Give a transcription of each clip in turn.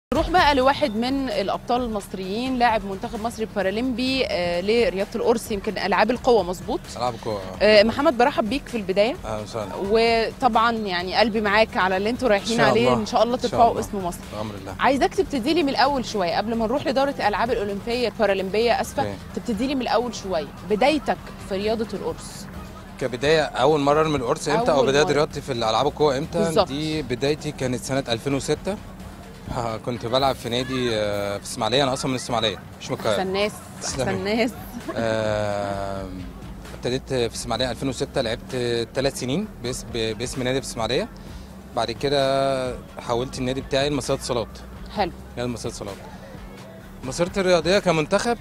نروح بقى لواحد من الابطال المصريين لاعب منتخب مصر البارالمبي آه، لرياضه القرص يمكن العاب القوه مظبوط العاب كوره آه، محمد برحب بيك في البدايه اهلا وسهلا وطبعا يعني قلبي معاك على اللي انتوا رايحين إن شاء عليه الله. ان شاء الله إن شاء ترفعوا الله. اسم مصر بامر الله عايزاك تبتدي لي من الاول شويه قبل ما نروح لدوره الالعاب الاولمبيه البارالمبيه اسفه أوكي. تبتدي لي من الاول شويه بدايتك في رياضه القرص كبدايه اول مره ارمي القرص امتى او أول بدايه مرة. رياضتي في الالعاب القوه امتى بالظبط. دي بدايتي كانت سنه 2006 آه، كنت بلعب في نادي آه، في اسماعيليه انا اصلا من الاسماعيليه مش من القاهره احسن ناس تسلمي. احسن ناس آه، ابتديت في اسماعيليه 2006 لعبت ثلاث سنين باسم باسم نادي في اسماعيليه بعد كده حولت النادي بتاعي لمصيدة صالات حلو نادي مصيدة صالات مسيرتي الرياضيه كمنتخب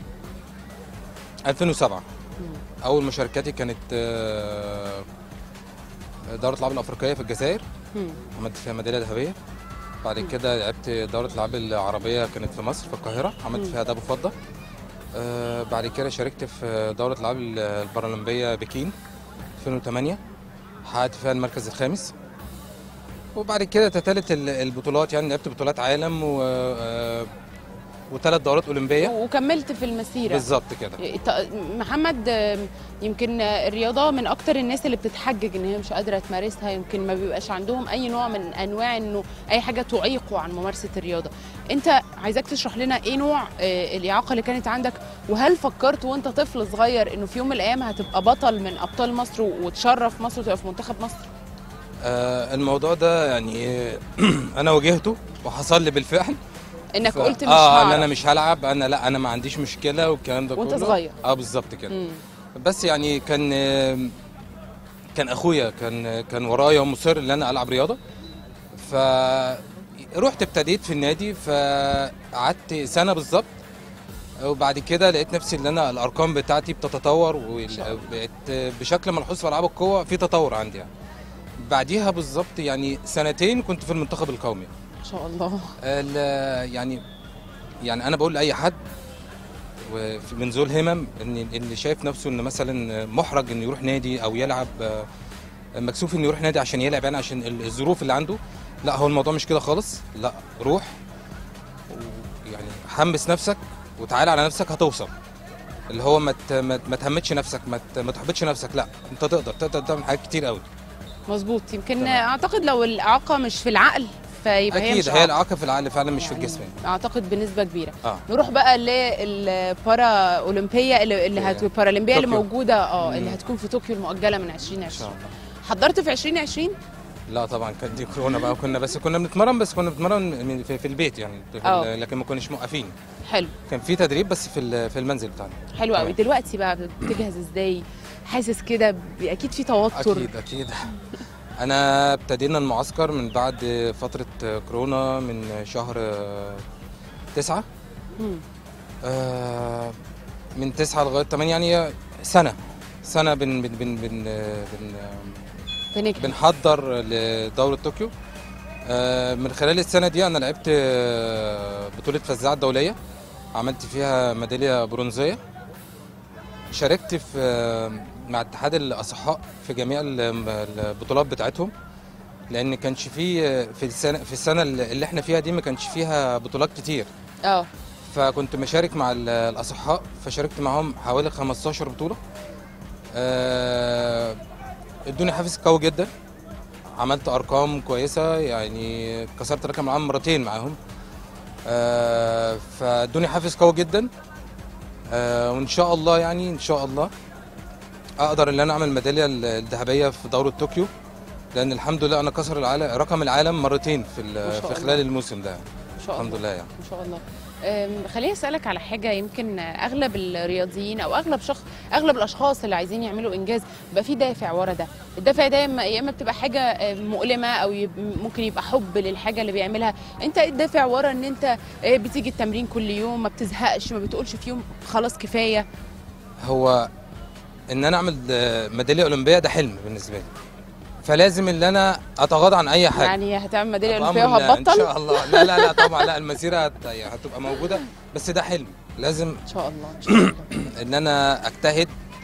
2007 اول مشاركاتي كانت آه، دوره الالعاب الافريقيه في الجزائر مم. عملت فيها ميداليه ذهبيه بعد كده لعبت دوره الالعاب العربيه كانت في مصر في القاهره عملت مم. فيها ذهب وفضه آه، بعد كده شاركت في دوره الالعاب البارالمبيه بكين 2008 حققت فيها المركز الخامس وبعد كده تتالت ال- البطولات يعني لعبت بطولات عالم و آه، وثلاث دورات اولمبيه وكملت في المسيره بالظبط كده ط- محمد آم، يمكن الرياضه من اكتر الناس اللي بتتحجج ان هي مش قادره تمارسها يمكن ما بيبقاش عندهم اي نوع من انواع انه اي حاجه تعيقه عن ممارسه الرياضه انت عايزاك تشرح لنا ايه نوع آه، الاعاقه اللي كانت عندك وهل فكرت وانت طفل صغير انه في يوم من الايام هتبقى بطل من ابطال مصر وتشرف مصر وتبقى في منتخب مصر آه، الموضوع ده يعني انا واجهته وحصل لي بالفعل انك ف- قلت مش اه ان هعرف انا مش هلعب انا لا انا ما عنديش مشكله والكلام ده وأنت كله صغير. اه بالظبط كده مم. بس يعني كان آه، كان اخويا كان كان ورايا ومصر ان انا العب رياضه ف رحت ابتديت في النادي فقعدت سنه بالظبط وبعد كده لقيت نفسي ان انا الارقام بتاعتي بتتطور شاء الله. وبقيت بشكل ملحوظ في العاب القوه في تطور عندي يعني. بعديها بالظبط يعني سنتين كنت في المنتخب القومي ان شاء الله ال- يعني يعني انا بقول لاي حد وفي- من ذو الهمم ان اللي شايف نفسه ان مثلا محرج انه يروح نادي او يلعب آه، مكسوف انه يروح نادي عشان يلعب يعني عشان ال- الظروف اللي عنده لا هو الموضوع مش كده خالص لا روح و- يعني حمس نفسك وتعالى على نفسك هتوصل اللي هو ما ت- ما ما تهمتش نفسك ما ت- ما تحبطش نفسك لا انت تقدر تقدر تعمل حاجات كتير قوي مظبوط يمكن تمام. اعتقد لو الاعاقه مش في العقل فيبقى هي اكيد مش هي إعاقة. الاعاقه في العقل فعلا مش في يعني الجسم يعني. اعتقد بنسبه كبيره اه نروح بقى للبارا اولمبيه اللي, اللي هت... في بارالمبيه اللي طوكيو. موجوده اه اللي مم. هتكون في طوكيو المؤجله من ان 2020 شاء الله حضرت في 2020 لا طبعا كانت دي كورونا بقى كنا بس كنا بنتمرن بس كنا بنتمرن من- في, في البيت يعني في أه. ال- لكن ما كناش موقفين حلو كان في تدريب بس في ال- في المنزل بتاعنا حلو قوي تمام. دلوقتي بقى بتجهز ازاي حاسس كده ب- اكيد في توتر اكيد اكيد انا ابتدينا المعسكر من بعد فتره كورونا من شهر تسعة مم. آه، من تسعة لغايه 8 يعني سنه سنه بن بن بن بن, بن بنجهز بنحضر لدورة طوكيو آه، من خلال السنة دي أنا لعبت آه، بطولة فزاعة الدولية عملت فيها ميدالية برونزية شاركت في آه، مع اتحاد الأصحاء في جميع ال- البطولات بتاعتهم لأن كانش فيه في السنة في السنة اللي احنا فيها دي ما كانش فيها بطولات كتير اه فكنت مشارك مع ال- الأصحاء فشاركت معاهم حوالي 15 بطولة آه، ادوني حافز قوي جدا عملت ارقام كويسه يعني كسرت رقم العام مرتين معاهم آه، فادوني حافز قوي جدا آه، وان شاء الله يعني ان شاء الله اقدر ان انا اعمل الميداليه الذهبيه في دوره طوكيو لان الحمد لله انا كسر العالم رقم العالم مرتين في ال- ما شاء في الله. خلال الموسم ده ان شاء الحمد الله لله يعني ان شاء الله أم، خليني اسالك على حاجه يمكن اغلب الرياضيين او اغلب شخص اغلب الاشخاص اللي عايزين يعملوا انجاز بيبقى في دافع ورا ده الدافع ده يا إما- يا اما بتبقى حاجه أه، مؤلمه او يب- ممكن يبقى حب للحاجه اللي بيعملها انت ايه الدافع ورا ان انت أه، بتيجي التمرين كل يوم ما بتزهقش ما بتقولش في يوم خلاص كفايه هو ان انا اعمل آه، ميداليه اولمبيه ده حلم بالنسبه لي فلازم ان انا اتغاضى عن اي حاجه يعني هتعمل ميداليه بأمر اولمبيه الله، ان وهتبطل شاء الله لا لا لا طبعا لا المسيره هت- هتبقى موجوده بس ده حلم لازم ان شاء الله ان شاء الله ان انا اجتهد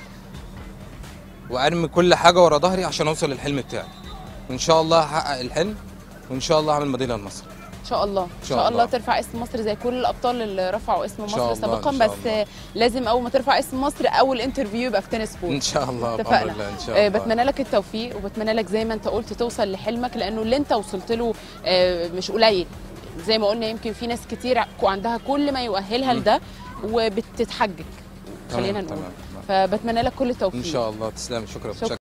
وارمي كل حاجه ورا ظهري عشان اوصل للحلم بتاعي ان شاء الله هحقق الحلم وان شاء الله اعمل مدينه لمصر ان شاء الله ان شاء شاء الله الله. ترفع اسم مصر زي كل الابطال اللي رفعوا اسم إن شاء مصر الله، سابقا إن شاء بس الله. لازم اول ما ترفع اسم مصر اول انترفيو يبقى في تنس بول ان شاء الله اتفقنا. بأمر الله ان شاء آه، الله بتمنى لك التوفيق وبتمنى لك زي ما انت قلت توصل لحلمك لانه اللي انت وصلت له آه، مش قليل زي ما قلنا يمكن في ناس كتير عندها كل ما يؤهلها مم. لده وبتتحجج خلينا تمام، نقول تمام، تمام. فبتمنى لك كل التوفيق ان شاء الله تسلم شكرا شكراً.